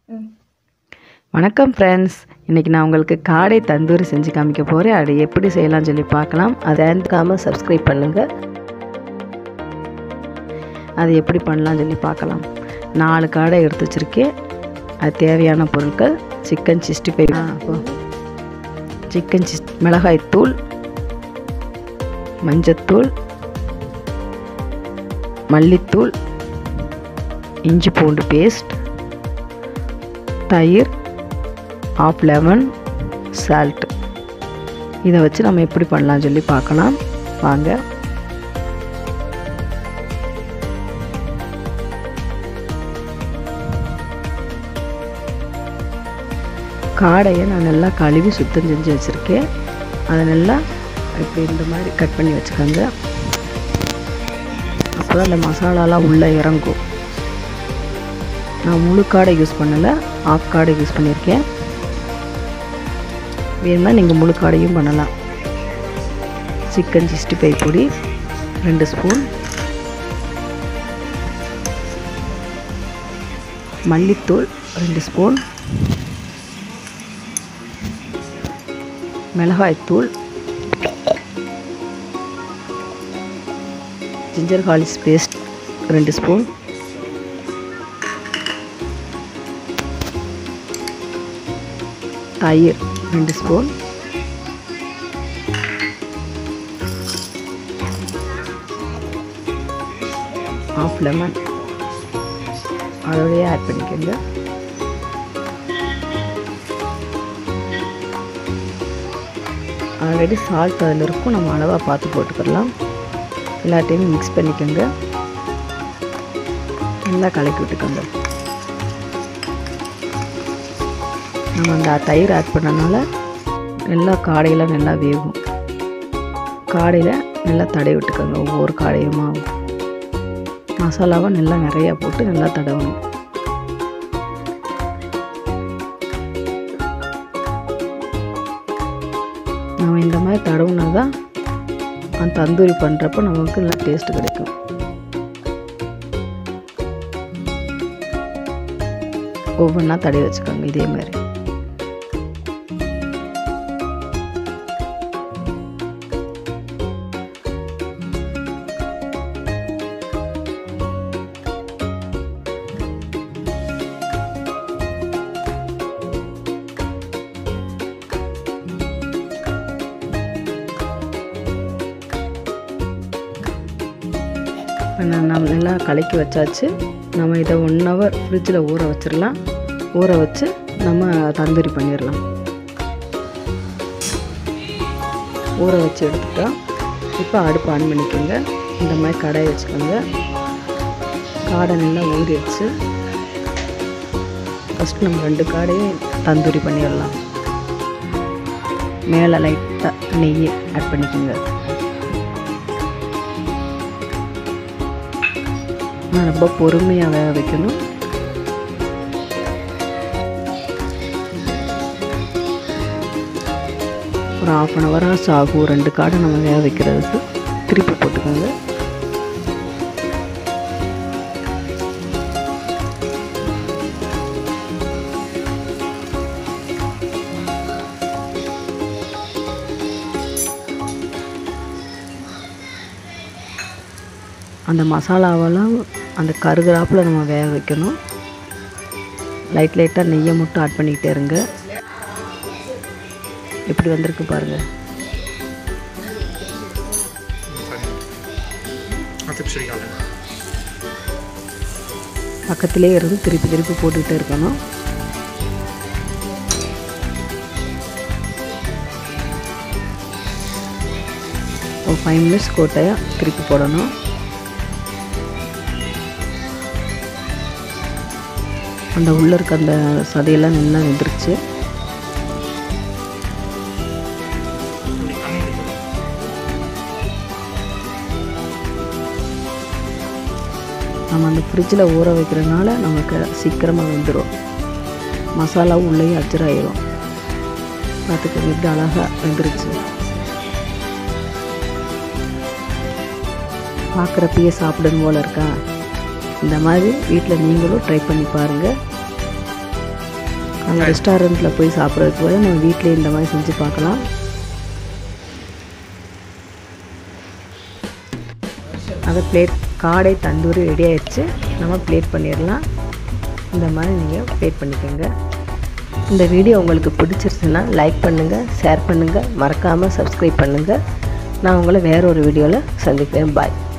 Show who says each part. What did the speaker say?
Speaker 1: வணக்கம் ஃப்ரெண்ட்ஸ் இன்றைக்கி நான் உங்களுக்கு காடை தந்தூரி செஞ்சு காமிக்க போகிறேன் அது எப்படி செய்யலாம்னு சொல்லி பார்க்கலாம் அதை
Speaker 2: மறக்காமல் சப்ஸ்கிரைப் பண்ணுங்கள்
Speaker 1: அது எப்படி பண்ணலாம்னு சொல்லி பார்க்கலாம் நாலு காடை எடுத்து வச்சுருக்கேன் அது தேவையான பொருட்கள் சிக்கன் சிக்ஸ்டி ஃபைவ் சிக்கன் சிஸ் மிளகாய்த்தூள் மஞ்சத்தூள் மல்லித்தூள் இஞ்சி பூண்டு பேஸ்ட் தயிர் ஆஃப் லெமன் சால்ட் இதை வச்சு நம்ம எப்படி பண்ணலாம்னு சொல்லி பார்க்கலாம் வாங்க காடையை நான் நல்லா கழுவி சுத்தம் செஞ்சு வச்சுருக்கேன் அதை நல்லா இப்படி இந்த மாதிரி கட் பண்ணி வச்சுக்கோங்க அப்போ தான் அந்த மசாலாலாம் உள்ளே இறங்கும் நான் முழு காடை யூஸ் பண்ணலை ஆஃப் காடை யூஸ் பண்ணியிருக்கேன் வேணும்னா நீங்கள் முழு காடையும் பண்ணலாம் சிக்கன் சிக்ஸ்டி ஃபைவ் பொடி ரெண்டு ஸ்பூன் மல்லித்தூள் ரெண்டு ஸ்பூன் மிளகாய்த்தூள் ஜிஞ்சர் கார்லிக்ஸ் பேஸ்ட் ரெண்டு ஸ்பூன் தயிர் ரெண்டு ஸ்பூன் ஆஃப் லெமன் அதோடய ஆட் பண்ணிக்கோங்க ஆல்ரெடி சால்ட் அதில் இருக்கும் நம்ம அளவாக பார்த்து போட்டுக்கலாம் எல்லாத்தையும் மிக்ஸ் பண்ணிக்கோங்க நல்லா கலக்கி விட்டுக்கோங்க நம்ம அந்த தயிர் ஆட் பண்ணனால நல்லா காடையில் நல்லா வேகும் காடையில் நல்லா தடவி விட்டுக்கோங்க ஒவ்வொரு காடையுமாகவும் மசாலாவை நல்லா நிறையா போட்டு நல்லா தடவணும் நம்ம இந்த மாதிரி தடவுனா தான் அந்த தந்தூரி பண்ணுறப்போ நமக்கு நல்லா டேஸ்ட் கிடைக்கும் ஒவ்வொன்றா தடவி வச்சுக்கோங்க இதே மாதிரி நம்ம நல்லா கலக்கி வச்சாச்சு நம்ம இதை ஒன் ஹவர் ஃப்ரிட்ஜில் ஊற வச்சிடலாம் ஊற வச்சு நம்ம தந்தூரி பண்ணிடலாம் ஊற வச்சு எடுத்துட்டோம் இப்போ அடுப்பு ஆன் பண்ணிக்கோங்க இந்த மாதிரி கடாய் வச்சுக்கோங்க காடை நல்லா ஊறிடுச்சு ஃபஸ்ட் நம்ம ரெண்டு காடையும் தந்தூரி பண்ணிடலாம் மேலே லைட்டாக நெய் ஆட் பண்ணிக்கோங்க ரொம்ப பொறுமையாக வேக வைக்கணும் ஒரு ஆஃப் அன் ஹவர் ஹவர்ஸ் ஆகும் ரெண்டு காடை நம்ம வேக வைக்கிறதுக்கு திருப்பி போட்டுக்கோங்க அந்த மசாலாவெல்லாம் அந்த கருகிறாப்பில் நம்ம வேக வைக்கணும் லைட் லைட்டாக நெய்யை மட்டும் ஆட் பண்ணிக்கிட்டே இருங்க எப்படி வந்திருக்கு பாருங்கள் பக்கத்திலே இருந்து திருப்பி திருப்பி போட்டுக்கிட்டே இருக்கணும் ஒரு ஃபைவ் மினிட்ஸ் கோட்டையாக திருப்பி போடணும் அந்த உள்ளே இருக்க அந்த சதையெல்லாம் நல்லா வெந்துருச்சு நம்ம அந்த ஃப்ரிட்ஜில் ஊற வைக்கிறனால நமக்கு சீக்கிரமாக வெந்துடும் மசாலாவும் உள்ளேயும் அச்சராயிரும் பார்த்துக்கோங்க எப்படி அழகாக வெந்துருச்சு பார்க்குறப்பயே சாப்பிடணும் போல் இருக்கா இந்த மாதிரி வீட்டில் நீங்களும் ட்ரை பண்ணி பாருங்கள் நம்ம ரெஸ்டாரண்ட்டில் போய் சாப்பிட்றதுக்கு போல நம்ம வீட்டிலே இந்த மாதிரி செஞ்சு பார்க்கலாம் அதை பிளேட் காடை தந்தூரி ரெடி ஆயிடுச்சு நம்ம பிளேட் பண்ணிடலாம் இந்த மாதிரி நீங்கள் பிளேட் பண்ணிக்கோங்க இந்த வீடியோ உங்களுக்கு பிடிச்சிருச்சுன்னா லைக் பண்ணுங்கள் ஷேர் பண்ணுங்கள் மறக்காமல் சப்ஸ்கிரைப் பண்ணுங்கள் நான் உங்களை வேற ஒரு வீடியோவில் சந்திக்கிறேன் பாய்